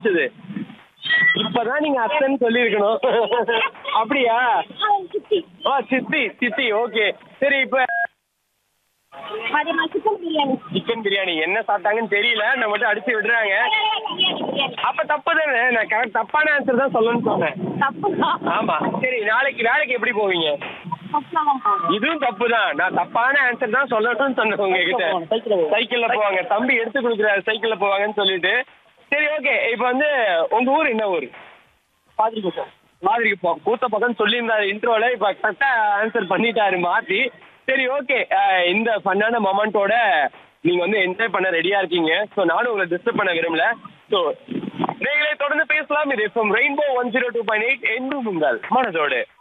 சரி. இப்பதான் நீங்க அத்தைன்னு சொல்லியிருக்கணும் அப்படியா சித்தி ஆ சித்தி சித்தி ஓகே சரி இப்ப அதே மாதிரி சிக்கன் பிரியாணி சிக்கன் பிரியாணி என்ன சாப்பிட்டாங்கன்னு தெரியல நம்ம மட்டும் அடிச்சு விடுறாங்க பிரியாணி பிரியாணி அப்ப தப்பு தானே நான் கரெக்ட் தப்பான ஆன்சர் தான் சொல்லணும்னு சொன்னேன் தப்பு தான் ஆமா சரி நாளைக்கு வேலைக்கு எப்படி போவீங்க இதுவும் தப்பு தான் நான் தப்பான ஆன்சர் தான் சொல்லணும்னு சொன்னேன் உங்ககிட்ட சைக்கிள்ல போவாங்க தம்பி எடுத்து கொடுக்குறாரு சைக்கிள்ல போவாங்கன்னு சொல்லிட்டு சரி ஓகே இப்போ வந்து உங்க ஊர் என்ன ஊர் பாதிரிக்குப்பம் பாதிரிக்குப்பம் கூத்த பக்கம் சொல்லியிருந்தாரு இன்ட்ரோல இப்போ கரெக்டாக ஆன்சர் பண்ணிட்டாரு மாத்தி சரி ஓகே இந்த ஃபன்னான மொமெண்ட்டோட நீங்க வந்து என்ஜாய் பண்ண ரெடியா இருக்கீங்க ஸோ நானும் உங்களை டிஸ்டர்ப் பண்ண விரும்பல ஸோ நீங்களே தொடர்ந்து பேசலாம் இது FM rainbow one zero two point eight என்று உங்கள் மனதோடு